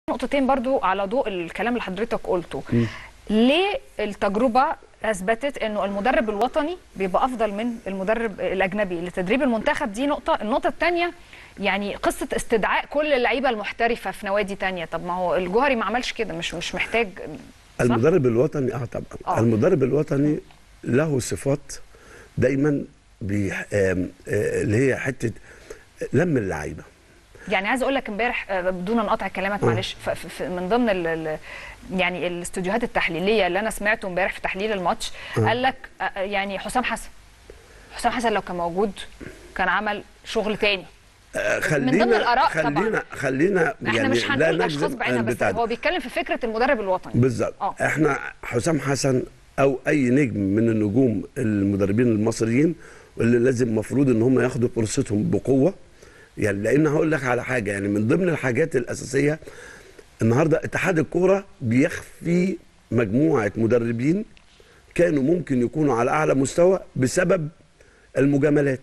نقطتين برضو على ضوء الكلام اللي حضرتك قلته ليه التجربة أثبتت أنه المدرب الوطني بيبقى أفضل من المدرب الأجنبي لتدريب المنتخب دي نقطة النقطة الثانية يعني قصة استدعاء كل اللعيبة المحترفة في نوادي تانية طب ما هو الجوهري ما عملش كده مش مش محتاج صح؟ المدرب الوطني اه طبعا آه. آه. المدرب الوطني له صفات دايما بيح... آم، آه، اللي هي حته لم اللعيبه يعني عايز اقول لك امبارح آه، بدون ان اقطع كلامك معلش ف- ف- ف- من ضمن ال ال يعني الاستوديوهات التحليليه اللي انا سمعته امبارح في تحليل الماتش قال لك آه، آه، يعني حسام حسن حسام حسن لو كان موجود كان عمل شغل تاني آه، من ضمن الآراء طبعاً. خلينا خلينا احنا مش هنقول اشخاص نجزم بعينها بس البتاع ده. هو بيتكلم في فكره المدرب الوطني بالظبط آه. احنا حسام حسن او اي نجم من النجوم المدربين المصريين اللي لازم مفروض ان هم ياخدوا فرصتهم بقوه يعني لان هقول لك على حاجه يعني من ضمن الحاجات الاساسيه النهارده اتحاد الكوره بيخفي مجموعه مدربين كانوا ممكن يكونوا على اعلى مستوى بسبب المجاملات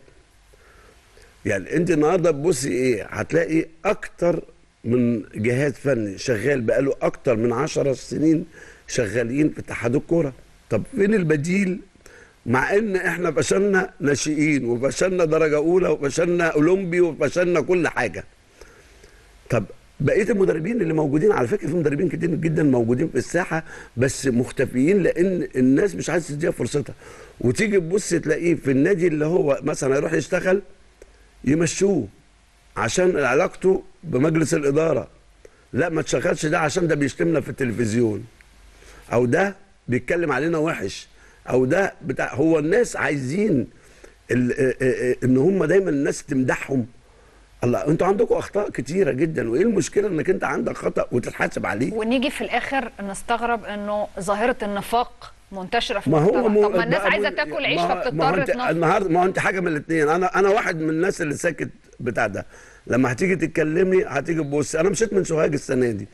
يعني انت النهارده تبصي ايه هتلاقي اكتر من جهاز فني شغال بقاله اكتر من عشرة سنين شغالين في اتحاد الكوره طب فين البديل مع ان احنا فشلنا ناشئين وفشلنا درجه اولى وفشلنا اولمبي وفشلنا كل حاجه طب بقيه المدربين اللي موجودين على فكره في مدربين كتير جدا موجودين في الساحه بس مختفيين لان الناس مش عايزه تديها فرصتها وتيجي تبص تلاقيه في النادي اللي هو مثلا هيروح يشتغل يمشوه عشان علاقته بمجلس الاداره لا ما تشغلش ده عشان ده بيشتمنا في التلفزيون او ده بيتكلم علينا وحش او ده بتاع هو الناس عايزين ال- ا- ا- ا- ان هم دايما الناس تمدحهم الله انتوا عندكم اخطاء كتيره جدا وايه المشكله انك انت عندك خطا وتتحاسب عليه ونيجي في الاخر نستغرب انه ظاهره النفاق منتشره في ما هو المجتمع مو طب ما الناس بقى عايزه مو- تاكل ما عيش هو- ما هو فبتضطر انت تنفق النهارده ما هو انت حاجه من الاثنين انا انا واحد من الناس اللي ساكت بتاع ده لما هتيجي تتكلمي هتيجي تبص انا مشيت من سوهاج السنه دي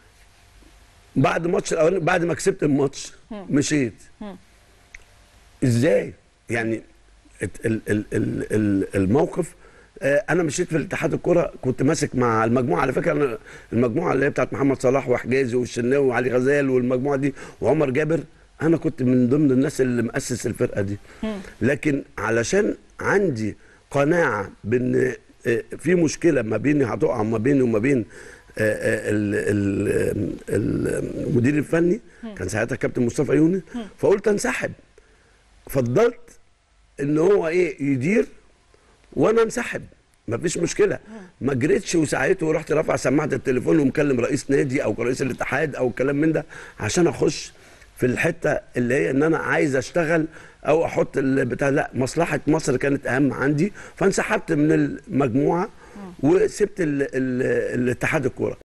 بعد ماتش الاولاني بعد ما كسبت الماتش مشيت ازاي يعني ات- ال- ال- ال- ال- الموقف آه، انا مشيت في الاتحاد الكره كنت ماسك مع المجموعه على فكره أنا المجموعه اللي هي بتاعت محمد صلاح وحجازي والشناوي وعلي غزال والمجموعه دي وعمر جابر انا كنت من ضمن الناس اللي مؤسس الفرقه دي لكن علشان عندي قناعه بان آه، في مشكله ما بيني هتقع ما بيني وما بين آه، آه، ال- ال- ال- المدير الفني كان ساعتها كابتن مصطفى يونس فقلت انسحب فضلت ان هو ايه يدير وانا انسحب مفيش مشكله ما جريتش وساعته ورحت رافع سماعه التليفون ومكلم رئيس نادي او رئيس الاتحاد او الكلام من ده عشان اخش في الحته اللي هي ان انا عايز اشتغل او احط البتاع لا مصلحه مصر كانت اهم عندي فانسحبت من المجموعه وسبت ال- ال- الاتحاد الكوره